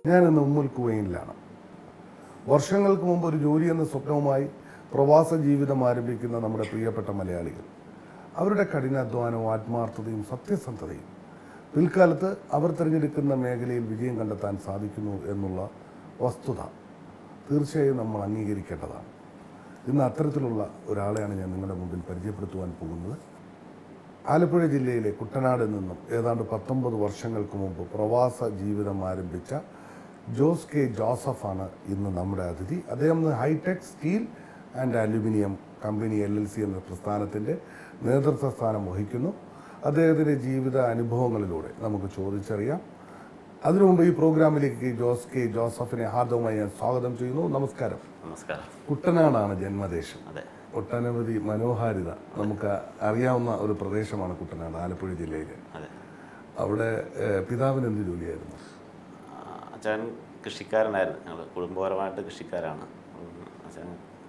ഞാൻ ഇന്ന് ഉമ്മുൽ കുവൈനിലാണ് വർഷങ്ങൾക്ക് മുമ്പ് ഒരു ജോലി എന്ന സ്വപ്നവുമായി പ്രവാസ ജീവിതം ആരംഭിക്കുന്ന നമ്മുടെ പ്രിയപ്പെട്ട മലയാളികൾ അവരുടെ കഠിനാധ്വാനവും ആത്മാർത്ഥതയും സത്യസന്ധതയും പിൽക്കാലത്ത് അവർ തിരഞ്ഞെടുക്കുന്ന മേഖലയിൽ വിജയം കണ്ടെത്താൻ സാധിക്കുന്നു എന്നുള്ള വസ്തുത തീർച്ചയായും നമ്മൾ അംഗീകരിക്കേണ്ടതാണ് ഇന്ന് അത്തരത്തിലുള്ള ഒരാളെയാണ് ഞാൻ നിങ്ങളുടെ മുമ്പിൽ പരിചയപ്പെടുത്തുവാൻ പോകുന്നത് ആലപ്പുഴ ജില്ലയിലെ കുട്ടനാട് നിന്നും ഏതാണ്ട് പത്തൊമ്പത് വർഷങ്ങൾക്ക് മുമ്പ് പ്രവാസ ജീവിതം ആരംഭിച്ച ജോസ് കെ ജോസഫാണ് ഇന്ന് നമ്മുടെ അതിഥി അദ്ദേഹം ഇന്ന് hitech steel and aluminium company L L C എന്ന പ്രസ്ഥാനത്തിൻ്റെ നേതൃത്വ സ്ഥാനം വഹിക്കുന്നു അദ്ദേഹത്തിൻ്റെ ജീവിത അനുഭവങ്ങളിലൂടെ നമുക്ക് ചോദിച്ചറിയാം അതിനു മുമ്പ് ഈ പ്രോഗ്രാമിലേക്ക് ജോസ് കെ ജോസഫിനെ ഹാർദവുമായി ഞാൻ സ്വാഗതം ചെയ്യുന്നു നമസ്കാരം നമസ്കാരം കുട്ടനാടാണ് ജന്മദേശം അതെ ഒട്ടനവധി മനോഹാരിത നമുക്ക് അറിയാവുന്ന ഒരു പ്രദേശമാണ് കുട്ടനാട് ആലപ്പുഴ ജില്ലയിൽ അതെ അവിടെ ഏഹ്, പിതാവിന് എന്ത് ജോലിയായിരുന്നു ആ, അച്ഛൻ കൃഷിക്കാരനായിരുന്നു ഞങ്ങൾ കുടുംബപരമായിട്ട് കൃഷിക്കാരാണ് ഉം, അച്ഛൻ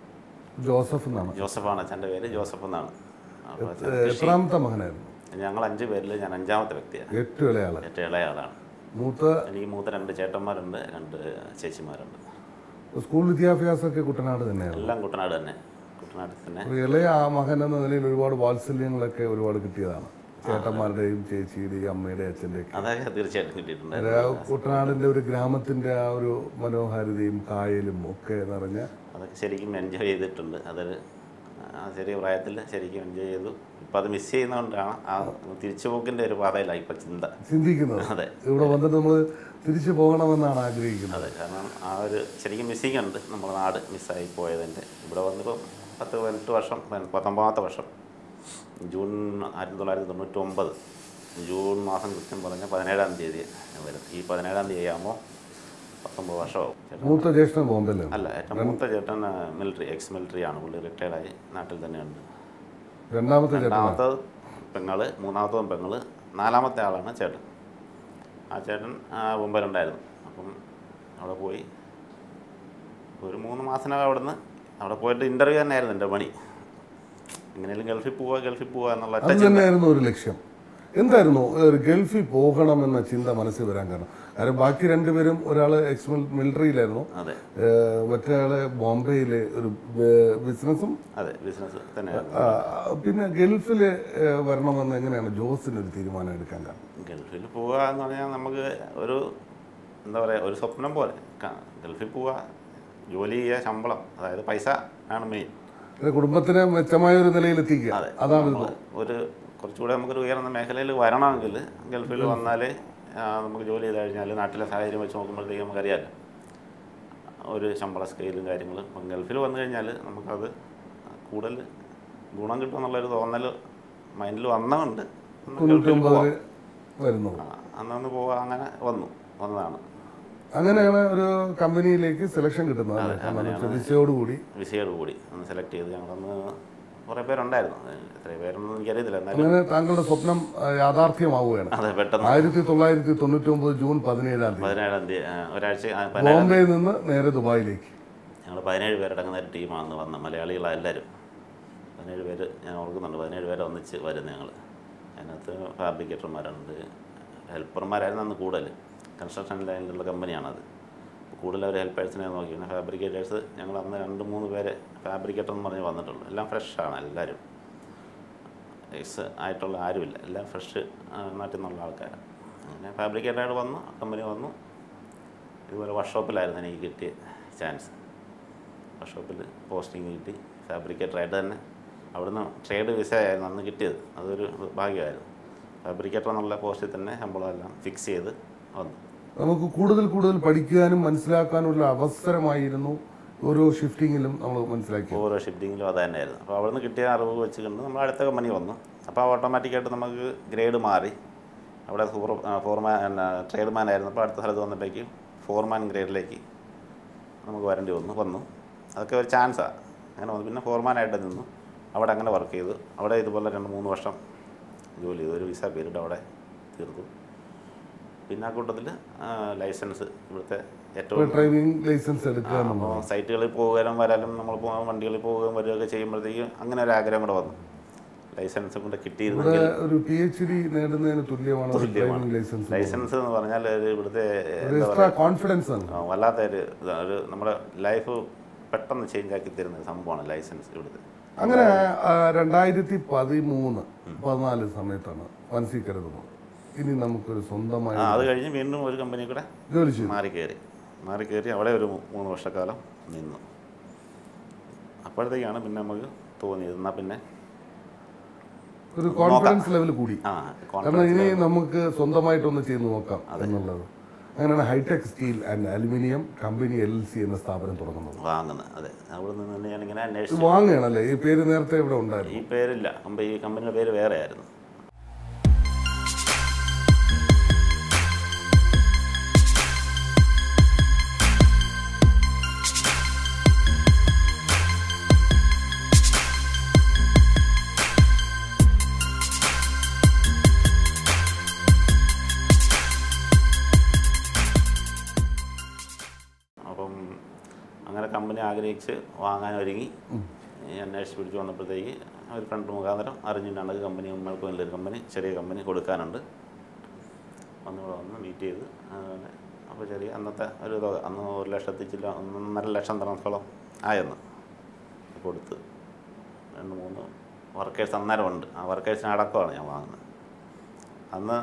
ജോസഫ് എന്നാണ് ജോസഫാണ് അച്ഛൻ്റെ പേര് ജോസഫ് എന്നാണ് അപ്പോൾ അച്ഛൻ ഏഹ്, എത്രാമത്തെ മകനായിരുന്നു ഞങ്ങൾ അഞ്ച് പേരിൽ ഞാൻ അഞ്ചാമത്തെ വ്യക്തിയാണ് ഏറ്റവും ഇളയാള് ഏറ്റവും ഇളയ ആളാണ് മൂത്ത എനിക്ക് മൂത്ത രണ്ട് ചേട്ടന്മാരുണ്ട് രണ്ട് ചേച്ചിമാരുണ്ട് സ്കൂൾ വിദ്യാഭ്യാസമൊക്കെ കുട്ടനാട് തന്നെയായിരുന്നു എല്ലാം കുട്ടനാട് തന്നെ കുട്ടനാട്ടിൽ തന്നെ ഒരു ഇളയ ആ മകൻ എന്ന നിലയിൽ ഒരുപാട് വാത്സല്യങ്ങളൊക്കെ ഒരുപാട് കിട്ടിയതാണ് ചേട്ടന്മാരുടെയും ചേച്ചിയുടെയും അമ്മയുടെയും അച്ഛൻ്റെയും അതൊക്കെ തീർച്ചയായിട്ടും കിട്ടിയിട്ടുണ്ട് കുട്ടനാടിൻ്റെ ഒരു ഗ്രാമത്തിൻ്റെ ആ ഒരു മനോഹാരിതയും കായലും ഒക്കെ നിറഞ്ഞ അതൊക്കെ ശരിക്കും എൻജോയ് ചെയ്തിട്ടുണ്ട് അതൊരു ആ ചെറിയ പ്രായത്തിൽ ശരിക്കും എൻജോയ് ചെയ്തു ഇപ്പം അത് മിസ് ചെയ്യുന്നതുകൊണ്ടാണ് ആ തിരിച്ചുപോക്കിൻ്റെ ഒരു പാതയിലാണ് ഇപ്പം ചിന്ത ചിന്തിക്കുന്നത് അതെ ഇവിടെ വന്നിട്ട് നമ്മൾ തിരിച്ചു പോകണമെന്നാണ് ആഗ്രഹിക്കുന്നത് അതെ കാരണം ആ ഒരു ശരിക്കും മിസ്സിങ് ഉണ്ട് നമ്മുടെ നാട് മിസ്സായി പോയതിൻ്റെ ഇവിടെ വന്നിപ്പോൾ പത്ത് പതിനെട്ട് വർഷം പതിനെ- പത്തൊമ്പതാമത്തെ വർഷം ജൂൺ ആയിരത്തി തൊള്ളായിരത്തി തൊണ്ണൂറ്റി ഒമ്പത് ജൂൺ മാസം കൃത്യം പറഞ്ഞാൽ പതിനേഴാം തീയതി വരും ഈ പതിനേഴാം തീയതി ആകുമ്പോൾ പത്തൊമ്പത് വർഷമാവും ചേട്ടൻ മൂത്ത ജ്യേഷ്ഠൻ ബോംബെയിലാണ് അല്ല ഏറ്റവും മൂത്ത ചേട്ടൻ മിലിറ്ററി എക്സ് മിലിറ്ററി ആണ് പുള്ളി റിട്ടയർഡായി നാട്ടിൽ തന്നെയുണ്ട് രണ്ടാമത്തെ ചേട്ടൻ രണ്ടാമത്തത് പെങ്ങള് മൂന്നാമത്തതും പെങ്ങള് നാലാമത്തെ ആളാണ് ചേട്ടൻ ആ ചേട്ടൻ ആ, മുമ്പിലുണ്ടായിരുന്നു അപ്പം അവിടെ പോയി ഒരു മൂന്ന് മാസത്തിനകം അവിടെ നിന്ന് അവിടെ പോയിട്ട് ഇൻ്റർവ്യൂ തന്നെയായിരുന്നു എൻ്റെ പണി എങ്ങനെയാലും ഗൾഫിൽ പോവുക ഗൾഫിൽ പോവുക എന്നുള്ള ഒറ്റ അത് ചിന്ത തന്നെയായിരുന്നു ഒരു ലക്ഷ്യം എന്തായിരുന്നു ഒരു ഗൾഫിൽ പോകണമെന്ന ചിന്ത മനസ്സിൽ വരാൻ കാരണം കാരണം ബാക്കി രണ്ടുപേരും ഒരാൾ എക്സ് മിലിറ്ററിയിലായിരുന്നു അതെ ഏഹ് മറ്റേയാള് ബോംബെയിലെ ഒരു ബിസിനസ്സും അതെ ബിസിനസ് തന്നെയായിരുന്നു പിന്നെ ഗൾഫിൽ വരണമെന്ന് എങ്ങനെയാണ് ജോസിന് ഒരു തീരുമാനം എടുക്കാൻ കാരണം ഗൾഫിൽ പോവുക എന്ന് പറഞ്ഞാൽ നമുക്ക് ഒരു എന്താ പറയുക ഒരു സ്വപ്നം പോലെ ക- ഗൾഫിൽ പോവുക ജോലി ചെയ്യുക ശമ്പളം അതായത് പൈസ ആണ് മെയിൻ പിന്നെ കുടുംബത്തിനെ മെച്ചമായ ഒരു നിലയിൽ എത്തിക്കുക അതെ അതാണ് നമ്മള് ഒരു കുറച്ചുകൂടെ നമുക്കൊരു ഉയർന്ന മേഖലയിൽ വരണമെങ്കിൽ ഗൾഫിൽ വന്നാൽ നമുക്ക് ജോലി ചെയ്ത് കഴിഞ്ഞാൽ നാട്ടിലെ സാഹചര്യം വെച്ച് നോക്കുമ്പോഴത്തേക്ക് നമുക്കറിയാമല്ലോ ഒരു ശമ്പള സ്കെയിലും കാര്യങ്ങളും അപ്പം ഗൾഫിൽ വന്നു കഴിഞ്ഞാൽ നമുക്കത് കൂടുതൽ ഗുണം കിട്ടുമെന്നുള്ളൊരു തോന്നൽ മൈൻഡിൽ വന്നതുകൊണ്ട് ഒന്ന് ഗൾഫിൽ പോവാം തൊണ്ണൂറ്റൊമ്പതിൽ വരുന്നത് ആ, അന്നൊന്ന് പോവാ അങ്ങനെ വന്നു വന്നതാണ് അങ്ങനെയാണ് ഒരു കമ്പനിയിലേക്ക് സെലക്ഷൻ കിട്ടുന്നത് അല്ലേ? കാരണം പ്രതീക്ഷയോടുകൂടി വിസയോട് കൂടി ഒന്ന് സെലക്ട് ചെയ്ത് ഞങ്ങളന്ന് കുറേ പേരുണ്ടായിരുന്നു എത്ര പേരൊന്നും എനിക്കറിയത്തില്ല എന്നാലും അങ്ങനെ താങ്കളുടെ സ്വപ്നം ആ, യാഥാർത്ഥ്യമാവുകയാണ് അതെ പെട്ടെന്ന് ആയിരത്തി തൊള്ളായിരത്തി തൊണ്ണൂറ്റി ഒമ്പത് ജൂൺ പതിനേഴാം തീയതി പതിനേഴാം തീയതി ആ, ഒരാഴ്ച ആ, പതിനേഴാം ബോംബെയിൽ നിന്ന് നേരെ ദുബായിലേക്ക് ഞങ്ങൾ പതിനേഴ് പേരടങ്ങുന്ന ഒരു ടീമാണ് വന്ന മലയാളികളാണ് എല്ലാവരും പതിനേഴ് പേര് ഞാൻ ഓർക്കുന്നുണ്ട് പതിനേഴ് പേര് ഒന്നിച്ച് വരുന്നത് ഞങ്ങൾ അതിനകത്ത് ഫാബ്രിക്കേറ്റർമാരുണ്ട് ഹെൽപ്പർമാരായിരുന്നു അന്ന് കൂടുതൽ കൺസ്ട്രക്ഷൻ ലൈനിലുള്ള കമ്പനിയാണത് കൂടുതൽ അവർ ഹെൽപ്പേഴ്സിനെ നോക്കി പിന്നെ ഫാബ്രിക്കേറ്റേഴ്സ് ഞങ്ങൾ അന്ന് രണ്ട് മൂന്ന് പേര് ഫാബ്രിക്കേറ്റർ എന്ന് പറഞ്ഞ് വന്നിട്ടുള്ളൂ എല്ലാം ഫ്രഷാണ് എല്ലാവരും എക്സ് ആയിട്ടുള്ള ആരുമില്ല എല്ലാം ഫ്രഷ് നാട്ടിൽ നിന്നുള്ള ആൾക്കാരാണ് അങ്ങനെ ഫാബ്രിക്കേറ്ററായിട്ട് വന്നു കമ്പനി വന്നു ഇതുപോലെ വർക്ക്ഷോപ്പിലായിരുന്നു എനിക്ക് കിട്ടിയ ചാൻസ് വർക്ക്ഷോപ്പിൽ പോസ്റ്റിംഗ് കിട്ടി ഫാബ്രിക്കേറ്ററായിട്ട് തന്നെ അവിടുന്ന് ട്രേഡ് വിസ ആയിരുന്നു അന്ന് കിട്ടിയത് അതൊരു ഭാഗ്യമായിരുന്നു ഫാബ്രിക്കേറ്റർ എന്നുള്ള പോസ്റ്റിൽ തന്നെ ശമ്പളം എല്ലാം ഫിക്സ് ചെയ്ത് വന്നു നമുക്ക് കൂടുതൽ കൂടുതൽ പഠിക്കാനും മനസ്സിലാക്കാനുള്ള അവസരമായിരുന്നു ഓരോ ഷിഫ്റ്റിങ്ങിലും നമ്മൾ മനസ്സിലാക്കി ഓരോ ഷിഫ്റ്റിങ്ങിലും അത് തന്നെയായിരുന്നു അപ്പോൾ അവിടുന്ന് കിട്ടിയ അറിവ് വെച്ച് കണ്ട് നമ്മൾ അടുത്ത കമ്പനി വന്നു അപ്പോൾ ഓട്ടോമാറ്റിക്കായിട്ട് നമുക്ക് ഗ്രേഡ് മാറി അവിടെ സൂപ്പർ ഫോർമാൻ എന്നാ ട്രേഡ്മാൻ ആയിരുന്നു അപ്പോൾ അടുത്ത സ്ഥലത്ത് വന്നപ്പോഴേക്ക് ഫോർമാൻ ഗ്രേഡിലേക്ക് നമുക്ക് വരേണ്ടി വന്നു വന്നു അതൊക്കെ ഒരു ചാൻസാണ് അങ്ങനെ വന്നു പിന്നെ ഫോർമാനായിട്ട് നിന്നു അവിടെ അങ്ങനെ വർക്ക് ചെയ്തു അവിടെ ഇതുപോലെ രണ്ട് മൂന്ന് വർഷം ജോലി ചെയ്തു ഒരു വിസ പീരീഡ് അവിടെ തീർത്തു പിന്നെ ആ കൂട്ടത്തിൽ ലൈസൻസ് ഇവിടുത്തെ ഏറ്റവും ഡ്രൈവിംഗ് ലൈസൻസ് എടുക്കുക എന്നുള്ളത് അപ്പോൾ സൈറ്റുകളിൽ പോകാനും വരാനും നമ്മൾ പോ- വണ്ടികളിൽ പോവുകയും വരികയൊക്കെ ചെയ്യുമ്പോഴത്തേക്കും അങ്ങനെ ഒരു ആഗ്രഹം കൂടെ വന്നു ലൈസൻസ് കൊണ്ട് ഇവിടെ കിട്ടിയിരുന്നെങ്കിൽ ഒരു പി എച്ച് ഡി നേടുന്നതിന് തുല്യമാണ് ഒരു തുല്യമാണ്. ഡ്രൈവിംഗ് ലൈസൻസ് ലൈസൻസ് എന്ന് പറഞ്ഞാൽ ഒരു ഇവിടുത്തെ ഒരു എക്സ്ട്രാ കോൺഫിഡൻസ് ആണ് ആ, വല്ലാത്ത ഒരു ഇതാ, ഒരു നമ്മുടെ ലൈഫ് പെട്ടെന്ന് ചേഞ്ച് ആക്കി തരുന്ന ഒരു സംഭവമാണ് ലൈസൻസ് ഇവിടുത്തെ അങ്ങനെ ആ, രണ്ടായിരത്തി പതിമൂന്ന് പതിനാല് സമയത്താണ് വൻസി കരുതുന്നത് ഇനി നമുക്കൊരു സ്വന്തമായി ആ അത് കഴിഞ്ഞ് വീണ്ടും ഒരു കമ്പനി കൂടെ ജോലി ചെയ്തു മാറി കയറി മാറി കയറി അവിടെ ഒരു മൂ- മൂന്ന് വർഷക്കാലം നിന്നു അപ്പോഴത്തേക്കാണ് പിന്നെ നമുക്ക് തോന്നിയത് എന്നാൽ പിന്നെ ഒരു കോൺഫിഡൻസ് ലെവൽ കൂടി ആ കാരണം കോൺഫിഡൻസ് ഇനി നമുക്ക് സ്വന്തമായിട്ടൊന്ന് ചെയ്ത് നോക്കാം എന്നുള്ളത് അങ്ങനെയാണ് hitech steel and aluminium company L C എന്ന സ്ഥാപനം തുടങ്ങുന്നത് വാങ്ങുന്നത് അതെ അവിടെ നിന്ന് ഞാനിങ്ങനെ ഇത് അന്വേഷിച്ചു വാങ്ങുകയാണല്ലേ ഈ പേര് നേരത്തെ ഇവിടെ ഉണ്ടായിരുന്നു ഈ പേരില്ല കമ്പ- ഈ കമ്പനിയുടെ പേര് വേറെ ആയിരുന്നു അപ്പം അങ്ങനെ കമ്പനി ആഗ്രഹിച്ച് വാങ്ങാൻ ഒരുങ്ങി ഈ അന്വേഷിച്ച് പിടിച്ച് വന്നപ്പോഴത്തേക്ക് ഒരു ഫ്രണ്ട് മുഖാന്തരം അറിഞ്ഞിട്ടാണ് കമ്പനി നമ്മൾക്ക് വലിയൊരു കമ്പനി ചെറിയ കമ്പനി കൊടുക്കാനുണ്ട് വന്നിവിടെ വന്ന് മീറ്റ് ചെയ്ത് അങ്ങനെ അപ്പോൾ ചെറിയ അന്നത്തെ ഒരു തുക അന്ന് ഒരു ലക്ഷത്തി ചില്ല ഒന്നര ലക്ഷം തരണത്തോളം ആയെന്ന് കൊടുത്ത് രണ്ട് മൂന്ന് വർക്കേഴ്സ് അന്നേരം ഉണ്ട് ആ വർക്കേഴ്സിന് അടക്കമാണ് ഞാൻ വാങ്ങുന്നത് അന്ന്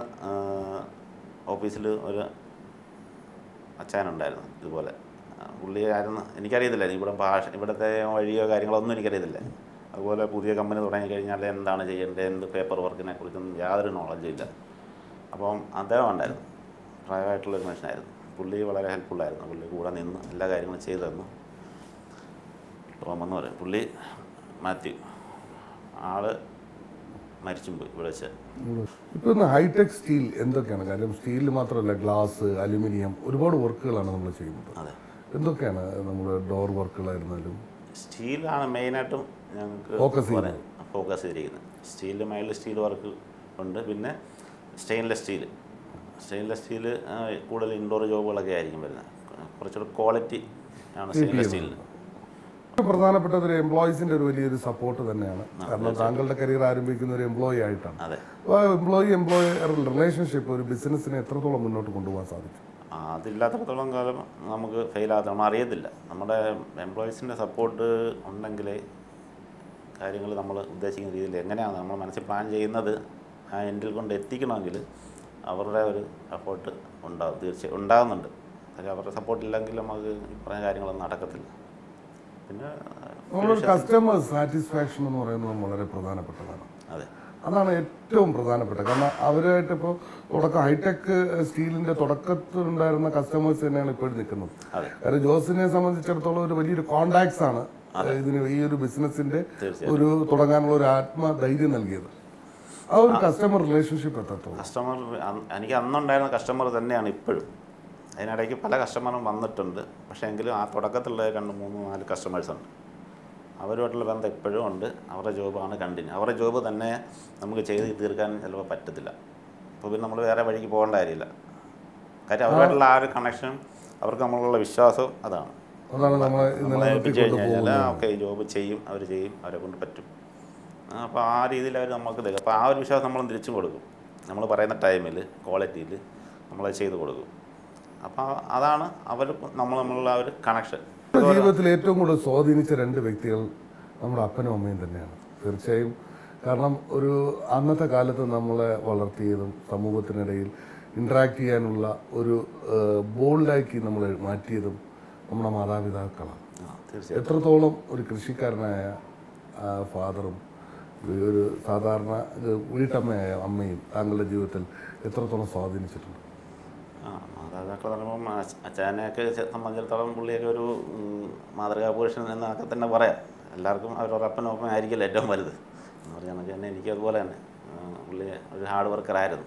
ഓഫീസിൽ ഒരു അച്ഛനുണ്ടായിരുന്നു ഇതുപോലെ ആ, പുള്ളിയായിരുന്നു എനിക്കറിയത്തില്ല ഇവിടെ ഭാഷ ഇവിടുത്തെ വഴിയോ കാര്യങ്ങളോ ഒന്നും എനിക്കറിയത്തില്ല അതുപോലെ പുതിയ കമ്പനി തുടങ്ങി കഴിഞ്ഞാൽ എന്താണ് ചെയ്യേണ്ടത് എന്ത് പേപ്പർ വർക്കിനെ കുറിച്ചൊന്നും യാതൊരു നോളജും ഇല്ല അപ്പം അദ്ദേഹം ഉണ്ടായിരുന്നു പ്രായമായിട്ടുള്ളൊരു മനുഷ്യനായിരുന്നു പുള്ളി വളരെ ഹെൽപ്ഫുള്ളായിരുന്നു പുള്ളി കൂടെ നിന്ന് എല്ലാ കാര്യങ്ങളും ചെയ്തു തന്നു റോമെന്ന് പറയും പുള്ളി മാത്യു ആള് മരിച്ചും പോയി ഇവിടെ വെച്ച് ഇപ്പൊ ഇന്ന് ഹൈടെക് സ്റ്റീൽ എന്തൊക്കെയാണ് കാര്യം സ്റ്റീലിൽ മാത്രമല്ല ഗ്ലാസ് അലുമിനിയം ഒരുപാട് വർക്കുകളാണ് നമ്മൾ ചെയ്യുന്നത് അതെ എന്തൊക്കെയാണ് നമ്മുടെ ഡോർ വർക്കുകളായിരുന്നാലും സ്റ്റീലാണ് മെയിനായിട്ടും ഞങ്ങൾക്ക് Focus പറയാൻ- ഫോക്കസ് ചെയ്തിരിക്കുന്നത് സ്റ്റീലിൽ മേളിൽ സ്റ്റീൽ വർക്ക് ഉണ്ട് പിന്നെ സ്റ്റെയിൻലെസ് സ്റ്റീൽ സ്റ്റെയിൻലെസ് സ്റ്റീൽ കൂടുതൽ ഇൻഡോർ ജോബുകളൊക്കെ ആയിരിക്കും വരുന്നത് കുറച്ചുകൂടെ ക്വാളിറ്റി ആണ് സ്റ്റെയിൻലെസ് സ്റ്റീലിന് ഏറ്റവും പ്രധാനപ്പെട്ടത് ഒരു എംപ്ലോയീസിന്റെ ഒരു വലിയൊരു സപ്പോർട്ട് തന്നെയാണ് കാരണം താങ്കളുടെ കരിയർ ആരംഭിക്കുന്ന ഒരു എംപ്ലോയി ആയിട്ടാണ് അതെ അപ്പോൾ എംപ്ലോയി എംപ്ലോയർ റിലേഷൻഷിപ്പ് ഒരു ബിസിനസ്സിനെ എത്രത്തോളം മുന്നോട്ട് കൊണ്ടുപോകാൻ സാധിക്കും ആ, അതില്ലാത്തടത്തോളം കാലം നമുക്ക് ഫെയിലാകാത്ത നമ്മൾ അറിയത്തില്ല നമ്മുടെ എംപ്ലോയീസിൻ്റെ സപ്പോർട്ട് ഉണ്ടെങ്കിലേ കാര്യങ്ങൾ നമ്മൾ ഉദ്ദേശിക്കുന്ന രീതിയിൽ എങ്ങനെയാണ് നമ്മൾ മനസ്സിൽ പ്ലാൻ ചെയ്യുന്നത് ആ എൻഡിൽ കൊണ്ട് എത്തിക്കണമെങ്കിൽ അവരുടെ ഒരു സപ്പോർട്ട് ഉണ്ടാവും തീർച്ചയായും ഉണ്ടാകുന്നുണ്ട് കാര്യം അവരുടെ സപ്പോർട്ട് ഇല്ലെങ്കിൽ നമുക്ക് ഈ പറഞ്ഞ കാര്യങ്ങളൊന്നും നടക്കത്തില്ല പിന്നെ നമ്മളൊരു കസ്റ്റമർ സാറ്റിസ്ഫാക്ഷൻ എന്ന് പറയുന്നത് വളരെ പ്രധാനപ്പെട്ടതാണ് അതെ അതാണ് ഏറ്റവും പ്രധാനപ്പെട്ടത് കാരണം അവരുമായിട്ട് ഇപ്പോൾ തുടക്കം ഹൈടെക് സ്റ്റീലിന്റെ തുടക്കത്തിലുണ്ടായിരുന്ന കസ്റ്റമേഴ്സ് തന്നെയാണ് ഇപ്പോഴും നിൽക്കുന്നത് അതെ കാരണം ജോസിനെ സംബന്ധിച്ചിടത്തോളം ഒരു വലിയൊരു കോണ്ടാക്ട്സ് ആണ് ഇതിന് ഈ ഒരു ബിസിനസിന്റെ തീർച്ചയായും ഒരു തുടങ്ങാനുള്ള ഒരു ആത്മധൈര്യം നൽകിയത് ആ ഒരു കസ്റ്റമർ റിലേഷൻഷിപ്പ് എത്രത്തോളം കസ്റ്റമർ അന്ന് എനിക്ക് അന്നുണ്ടായിരുന്ന കസ്റ്റമർ തന്നെയാണ് ഇപ്പോഴും അതിനിടയ്ക്ക് പല കസ്റ്റമറും വന്നിട്ടുണ്ട് പക്ഷേ എങ്കിലും ആ തുടക്കത്തിലുള്ള രണ്ട് മൂന്ന് നാല് കസ്റ്റമേഴ്സ് ഉണ്ട് അവരുമായിട്ടുള്ള ബന്ധം ഇപ്പോഴും ഉണ്ട് അവരുടെ ജോബാണ് കണ്ടിന്യൂ അവരുടെ ജോബ് തന്നെ നമുക്ക് ചെയ്ത് തീർക്കാൻ ചിലപ്പോൾ പറ്റത്തില്ല അപ്പോൾ പിന്നെ നമ്മൾ വേറെ വഴിക്ക് പോകേണ്ട കാര്യമില്ല കാര്യം അവരുമായിട്ടുള്ള ആ ഒരു കണക്ഷൻ അവർക്ക് നമ്മളുള്ള വിശ്വാസവും അതാണ് അതാണ് നമ്മളെ നമ്മളെ ഇന്നലെ ഏൽപ്പിച്ച് കഴിഞ്ഞ് കഴിഞ്ഞാൽ ഓക്കെ ജോബ് ചെയ്യും അവർ ചെയ്യും അവരെ കൊണ്ട് പറ്റും അപ്പോൾ ആ രീതിയിൽ അവർ നമുക്ക് തരും അപ്പോൾ ആ ഒരു വിശ്വാസം നമ്മൾ തിരിച്ചും കൊടുക്കും നമ്മൾ പറയുന്ന ടൈമിൽ ക്വാളിറ്റിയിൽ നമ്മളത് ചെയ്ത് കൊടുക്കും അപ്പോൾ അതാണ് അവർ നമ്മൾ നമ്മളുള്ള ആ ഒരു കണക്ഷൻ ജീവിതത്തിൽ ഏറ്റവും കൂടുതൽ സ്വാധീനിച്ച രണ്ട് വ്യക്തികൾ നമ്മുടെ അപ്പനും അമ്മയും തന്നെയാണ് തീർച്ചയായും കാരണം ഒരു അന്നത്തെ കാലത്ത് നമ്മളെ വളർത്തിയതും സമൂഹത്തിനിടയിൽ ഇൻട്രാക്ട് ചെയ്യാനുള്ള ഒരു ബോൾഡാക്കി നമ്മളെ മാറ്റിയതും നമ്മുടെ മാതാപിതാക്കളാണ് തീർച്ചയായും എത്രത്തോളം ഒരു കൃഷിക്കാരനായ ആ, ഫാദറും ഒരു സാധാരണ ഒരു വീട്ടമ്മയായ അമ്മയും താങ്കളുടെ ജീവിതത്തിൽ എത്രത്തോളം സ്വാധീനിച്ചിട്ടുണ്ട് ആ മാതാപിതാക്കൾ പറയുമ്പം അച്ഛ- അച്ഛനെയൊക്കെ ചെ- സംബന്ധിച്ചിടത്തോളം പുള്ളിയൊക്കെ ഒരു ഉം, മാതൃകാ പുരുഷൻ എന്നൊക്കെ തന്നെ പറയാം എല്ലാവർക്കും അവരവരുടെ അപ്പനും അപ്പനും ആയിരിക്കില്ല ഏറ്റവും വലുത് എന്ന് പറഞ്ഞ കണക്ക് തന്നെ എനിക്ക് അതുപോലെ തന്നെ ആ, പുള്ളി ഒരു ഹാർഡ് വർക്കറായിരുന്നു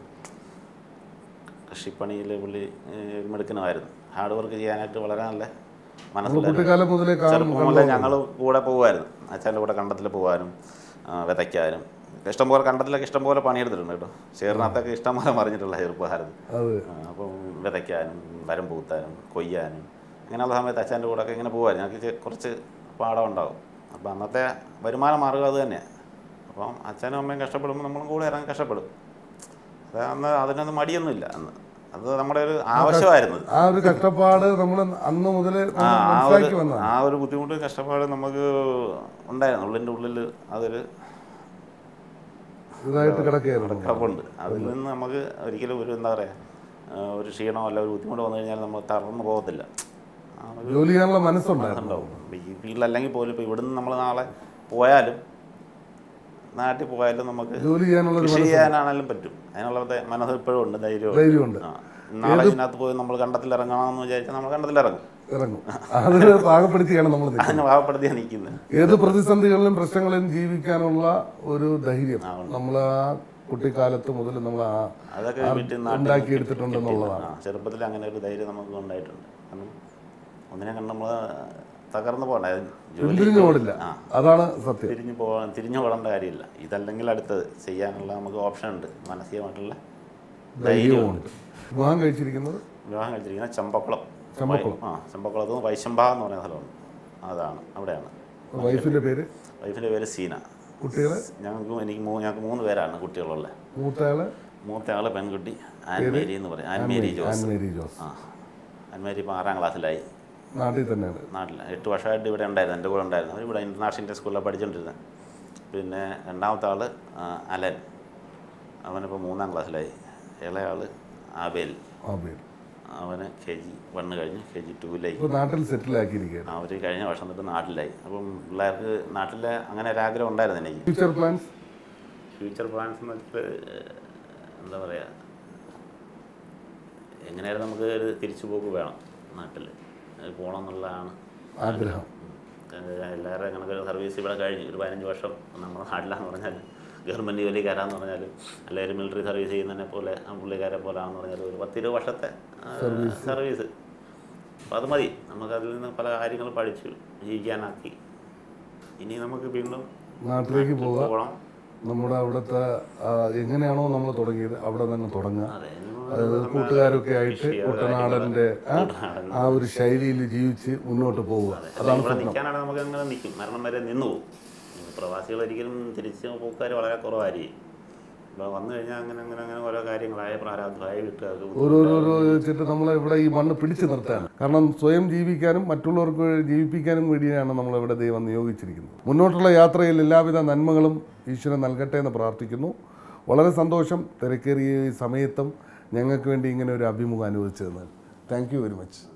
കൃഷിപ്പണിയിൽ പുള്ളി ഏഹ്, ഒരു മിടുക്കനുമായിരുന്നു ഹാർഡ് വർക്ക് ചെയ്യാനായിട്ട് വളരെ നല്ല നമ്മൾ മനസ്സിലായിരുന്നു കുട്ടിക്കാലം മുതലേ കാണും ചെറുപ്പം മുതലേ ഞങ്ങൾ കൂടെ പോകുമായിരുന്നു അച്ഛൻ്റെ കൂടെ കണ്ടത്തിൽ പോകാനും ആ, വിതയ്ക്കാനും ഇഷ്ടംപോലെ കണ്ടത്തിലൊക്കെ ഇഷ്ടംപോലെ പണിയെടുത്തിട്ടുണ്ട് കേട്ടോ ചേറിനകത്തൊക്കെ ഇഷ്ടംപോലെ മറിഞ്ഞിട്ടുള്ള ചെറുപ്പകാലത്ത് അത് ആ, അപ്പം വിതയ്ക്കാനും വരം പൂത്താനും കൊയ്യാനും അങ്ങനെയുള്ള സമയത്ത് അച്ഛൻ്റെ കൂടെ ഒക്കെ ഇങ്ങനെ പോകുമായിരുന്നു ഞങ്ങൾക്ക് ചെ- കുറച്ച് പാടം ഉണ്ടാവും അപ്പോൾ അന്നത്തെ വരുമാന മാർഗ്ഗം അത് തന്നെയാണ് അപ്പം അച്ഛനും അമ്മയും കഷ്ടപ്പെടുമ്പോൾ നമ്മളും കൂടെ ഇറങ്ങി കഷ്ടപ്പെടും അത് അന്ന് അതിനൊന്നും മടിയൊന്നുമില്ല അന്ന് അത് നമ്മുടെ ഒരു ആവശ്യമായിരുന്നു ആ ഒരു കഷ്ടപ്പാട് നമ്മൾ അന്ന് മുതൽ ആ ആ ഒരു മനസ്സിലാക്കി വന്നതാണ് ആ ഒരു ബുദ്ധിമുട്ട് കഷ്ടപ്പാട് നമുക്ക് ഉണ്ടായിരുന്നു ഉള്ളിൻ്റെ ഉള്ളിൽ അതൊരു ഇതായിട്ട് കിടക്കുകയായിരുന്നു കിടപ്പുണ്ട് അതിൽ നിന്ന് നമുക്ക് ഒരിക്കലും ഒരു എന്താ പറയുക ഒരു ക്ഷീണമോ അല്ല ഒരു ബുദ്ധിമുട്ട് വന്നു കഴിഞ്ഞാൽ നമ്മൾ തളർന്നു പോകത്തില്ല ആ ഒരു ജോലി ചെയ്യാനുള്ള മനസ്സുണ്ടായിരുന്നു ഉണ്ടാവും ഈ ഫീൽഡിലല്ലെങ്കിൽ പോലും ഇപ്പോൾ ഇവിടുന്ന് നമ്മൾ നാളെ പോയാലും നാട്ടിൽ പോയാലും നമുക്ക് ജോലി ചെയ്യാനുള്ള ഒരു കൃഷി മനസ്സ് ചെയ്യാനാണെങ്കിലും പറ്റും അതിനുള്ള ധൈ- മനസ്സ് ഇപ്പോഴും ഉണ്ട് ധൈര്യമുണ്ട് ധൈര്യമുണ്ട് ആ നാളെ ഇതിനകത്ത് പോയി നമ്മൾ കണ്ടത്തിൽ ഇറങ്ങണമെന്ന് വിചാരിച്ചാൽ നമ്മൾ കണ്ടത്തിൽ ഇറങ്ങും ഇറങ്ങും അതിന് പാകപ്പെടുത്തിയാണ് നമ്മൾ നിൽക്കുന്നത് അതിന് പാവപ്പെടുത്തിയാണ് നിൽക്കുന്നത് ഏത് പ്രതിസന്ധികളിലും പ്രശ്നങ്ങളിലും ജീവിക്കാനുള്ള ഒരു ധൈര്യം ആ, ഉണ്ട്. നമ്മൾ ആ കുട്ടിക്കാലത്ത് മുതൽ നമ്മൾ ആ അതൊക്കെ ആ വീട്ടിൽ നാട്ടിൽ ഉണ്ടാക്കിയെടുത്തിട്ടുണ്ടെന്നുള്ളതാണ് ആ, ചെറുപ്പത്തിൽ അങ്ങനെ ഒരു ധൈര്യം നമുക്ക് ഉണ്ടായിട്ടുണ്ട് കാരണം ഒന്നിനെ കണ്ട് നമ്മൾ തകർന്നു പോകണ്ട ജോലി പിന്തിരിഞ്ഞു ഓടില്ല ആ അതാണ് സത്യം തിരിഞ്ഞു പോകാൻ തിരിഞ്ഞു പോകേണ്ട കാര്യമില്ല ഇതല്ലെങ്കിൽ അടുത്തത് ചെയ്യാനുള്ള നമുക്ക് ഓപ്ഷൻ ഉണ്ട് മാനസികമായിട്ടുള്ള ധൈര്യമുണ്ട് വിവാഹം കഴിച്ചിരിക്കുന്നത് വിവാഹം കഴിച്ചിരിക്കുന്ന ചമ്പക്കുളം ചമ്പക്കുളം. ആ ചമ്പക്കുളത്ത് നിന്ന് വൈശമ്പ എന്ന് പറയുന്ന സ്ഥലമുണ്ട് അതാണ് അവിടെയാണ് വൈഫിന്റെ പേര് വൈഫിൻ്റെ പേര് സീന കുട്ടികളെ ഞങ്ങൾക്ക് എനിക്ക് മൂ ഞങ്ങൾക്ക് മൂന്ന് പേരാണ് കുട്ടികളുള്ളത് മൂത്തയാള് മൂത്ത ആള് പെൺകുട്ടി ആൻമേരി എന്ന് പറയും ആൻമേരി ജോസ് ആൻമേരി ജോസ് ആ ആൻമേരി ഇപ്പോൾ ആറാം ക്ലാസ്സിലായി നാട്ടിൽ തന്നെയാണ് നാട്ടിൽ എട്ട് വർഷമായിട്ട് ഇവിടെ ഉണ്ടായിരുന്നു എൻ്റെ കൂടെ ഉണ്ടായിരുന്നു അവർ ഇവിടെ ഇൻ്റർനാഷണൽ സ്കൂളിലാണ് പഠിച്ചുകൊണ്ടിരുന്നത് പിന്നെ രണ്ടാമത്തെ ആൾ അലൻ അവനിപ്പോൾ മൂന്നാം ക്ലാസ്സിലായി ഇളയാൾ ആബേൽ ആ പേര് അവന് കെ ജി വണ്ണ് കഴിഞ്ഞ് കെ ജി ടൂവിലേക്ക് ഇപ്പോൾ നാട്ടിൽ സെറ്റിൽ ആക്കിയിരിക്കുകയാണ് അവർ കഴിഞ്ഞ വർഷം തൊട്ട് നാട്ടിലായി അപ്പം പിള്ളേർക്ക് നാട്ടിലെ അങ്ങനെ ഒരു ആഗ്രഹം ഉണ്ടായിരുന്നു എനിക്ക് ഫ്യൂച്ചർ പ്ലാൻസ് ഫ്യൂച്ചർ പ്ലാൻസ് എന്ന് വെച്ചിട്ട് എന്താ പറയുക എങ്ങനെയായാലും നമുക്ക് ഒരു തിരിച്ചു പോക്ക് വേണം നാട്ടിൽ പോകണം എന്നുള്ളതാണ് ആഗ്രഹം എല്ലാവരും കണക്ക് സർവീസ് ഇവിടെ കഴിഞ്ഞു ഒരു പതിനഞ്ച് വർഷം നമ്മുടെ നാട്ടിലാന്ന് പറഞ്ഞാൽ ഗവൺമെൻറ് ജോലിക്കാരാന്ന് പറഞ്ഞാലും അല്ലെങ്കിൽ മിലിറ്ററി സർവീസ് ചെയ്യുന്നതിനെ പോലെ ആ പുള്ളിക്കാരെ പോലെ ആണെന്ന് പറഞ്ഞാൽ ഒരു പത്തിരുപത് വർഷത്തെ ആ, സർവീസ് അപ്പോൾ അത് മതി നമുക്കതിൽ നിന്ന് പല കാര്യങ്ങൾ പഠിച്ചു ജീവിക്കാനാക്കി ഇനി നമുക്ക് വീണ്ടും നാട്ടിലേക്ക് പോവുക പോകണം നമ്മുടെ അവിടുത്തെ ആ, എങ്ങനെയാണോ നമ്മൾ തുടങ്ങിയത് അവിടെ തന്നെ തുടങ്ങുക അതെ അത് കൂട്ടുകാരൊക്കെ ആയിട്ട് കുട്ടനാടൻ്റെ ആ, കുട്ടനാടൻ. ആ ഒരു ശൈലിയിൽ ജീവിച്ച് മുന്നോട്ട് പോവുക അതാണ് ഇവിടെ സ്വപ്നം നിൽക്കാനാണ് നമുക്ക് അങ്ങനെ നിൽക്കും മരണം വരെ നിന്നു പോകും പ്രവാസികൾ ഒരിക്കലും തിരിച്ച് പോക്കാർ വളരെ കുറവായിരിക്കും ഇപ്പോൾ വന്നു കഴിഞ്ഞാൽ അങ്ങനെ അങ്ങനെ അങ്ങനെ ഓരോ കാര്യങ്ങളായ പ്രാരാബ്ധമായ വീട്ടുകാർക്ക് ഓരോരോരോ വെച്ചിട്ട് നമ്മളെ ഇവിടെ ഈ മണ്ണ് പിടിച്ചു നിർത്താൻ കാരണം സ്വയം ജീവിക്കാനും മറ്റുള്ളവർക്ക് ജീവിപ്പിക്കാനും വേണ്ടിയാണ് നമ്മളിവിടെ ദൈവം നിയോഗിച്ചിരിക്കുന്നത് മുന്നോട്ടുള്ള യാത്രയിൽ എല്ലാവിധ നന്മകളും ഈശ്വരൻ നൽകട്ടെ എന്ന് പ്രാർത്ഥിക്കുന്നു വളരെ സന്തോഷം തിരക്കേറിയ ഈ സമയത്തും ഞങ്ങൾക്ക് വേണ്ടി ഇങ്ങനെ ഒരു അഭിമുഖം അനുവദിച്ചതെന്ന് താങ്ക് യു വെരി മച്ച്